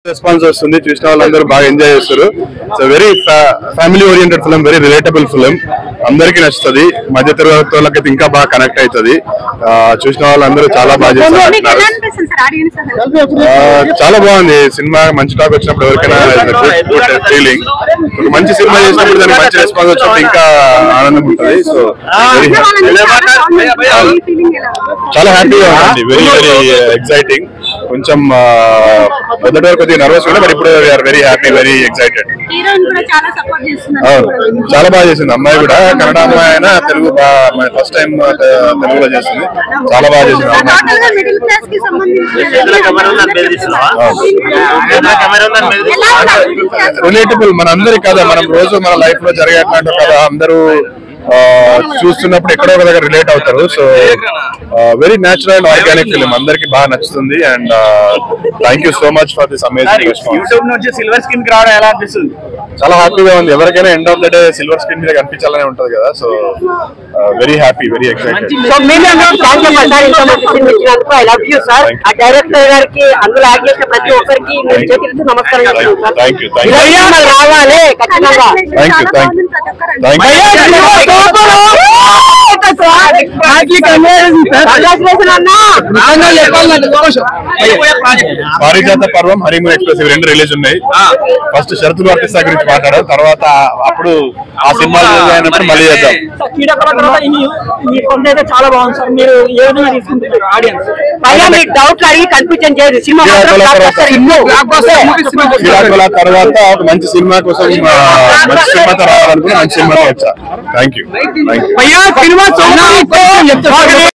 Response వస్తుంది చూసిన వాళ్ళందరూ బాగా ఎంజాయ్ చేస్తారు so very family oriented film very relatable film అందరికీ నచ్చుతుంది మధ్య తరగతి వాళ్ళకైతే ఇంకా బాగా కనెక్ట్ అవుతుంది ఆ, చూసిన వాళ్ళందరూ చాలా బాగా మీకు ఎలా చేస్తారు అనిపిస్తుంది సార్ ఆడియన్స్ ఆ, చాలా బాగుంది సినిమా మంచి టాక్ వచ్చినప్పుడు ఎవరికైనా గుడ్ ఫీలింగ్ ఒక మంచి సినిమా చేసినప్పుడు దానికి మంచి రెస్పాన్స్ వచ్చినప్పుడు ఇంకా ఆనందం ఉంటుంది సో వెరీ ఫీలింగ్ ఎలా చాలా హ్యాపీగా ఉంది వెరీ వెరీ ఎక్సైటింగ్ కొంచెం ఆ, మొదటి వరకు కొద్దిగా నర్వస్ ఉండే బట్ ఇప్పుడు we are very happy very excited heroine కూడా చాలా సపోర్ట్ చేస్తున్నారు అవును చాలా బాగా చేసింది అమ్మాయి కూడా కన్నడ అమ్మాయి అయినా తెలుగు ఫస్ట్ టైం తెలుగులో చేసింది చాలా బాగా చేసింది అమ్మాయి టోటల్ గా మిడిల్ క్లాస్ కి చేతిలో కెమెరా ఉందని బెదిరిస్తున్నావా? చేతిలో కెమెరా ఉందని బెదిరిస్తున్నావా? రిలేటబుల్ మన అందరి కథ మనం రోజు మన లైఫ్ లో జరిగేట్లాంటి కథ అందరూ ఆ, చూస్తున్నప్పుడు ఎక్కడో ఒక దగ్గర రిలేట్ అవుతారు so very natural organic film అందరికి బాగా నచ్చుతుంది and thank you so much for this amazing response YouTube నుంచి సిల్వర్ స్క్రీన్ కి రావడం ఎలా అనిపిస్తుంది చాలా హ్యాపీగా ఉంది ఎవరికైనా end of the day silver screen మీద కనిపించాలని ఉంటది కదా so very happy very excited so మీరు థ్యాంక్ యూ సార్ ఇంత మంచి సినిమా ఇచ్చినందుకు ఐ లవ్ యూ సార్ ఆ డైరెక్టర్ గారికి అందులో యాక్ట్ చేసిన ప్రతి ఒక్కరికి మీరు చేతులెత్తి నమస్కారం చేస్తున్నాను సార్ థ్యాంక్ యూ థ్యాంక్ ఇలా యూ సినిమాలు రావాలి ఖచ్చితంగా Thank you, thank you. Thank you congratulation అన్న పారిజాత పర్వం హరిమూన్ ఎక్స్ప్రెస్ ఇవి రెండు రిలీజ్ ఉన్నాయి ఫస్ట్ షరతులు వర్తిస్తా గురించి మాట్లాడాం తర్వాత అప్పుడు ఆ సినిమాలు రిలీజ్ అయినప్పుడు మళ్ళీ చేద్దాం కీడకల తర్వాత ఈ ఈ కొంత అయితే చాలా బాగుంది సార్ మీరు ఏ విధంగా తీసుకుంటారు ఆడియన్స్ పైగా మీరు డౌట్లు అడిగి కన్ఫ్యూజన్ చేయదు సినిమా విరాకుల తర్వాత ఒక మంచి సినిమా కోసం ఆ, మంచి సినిమాతో రావాలనుకుని మంచి సినిమాతో వచ్చా thank you thank you cinema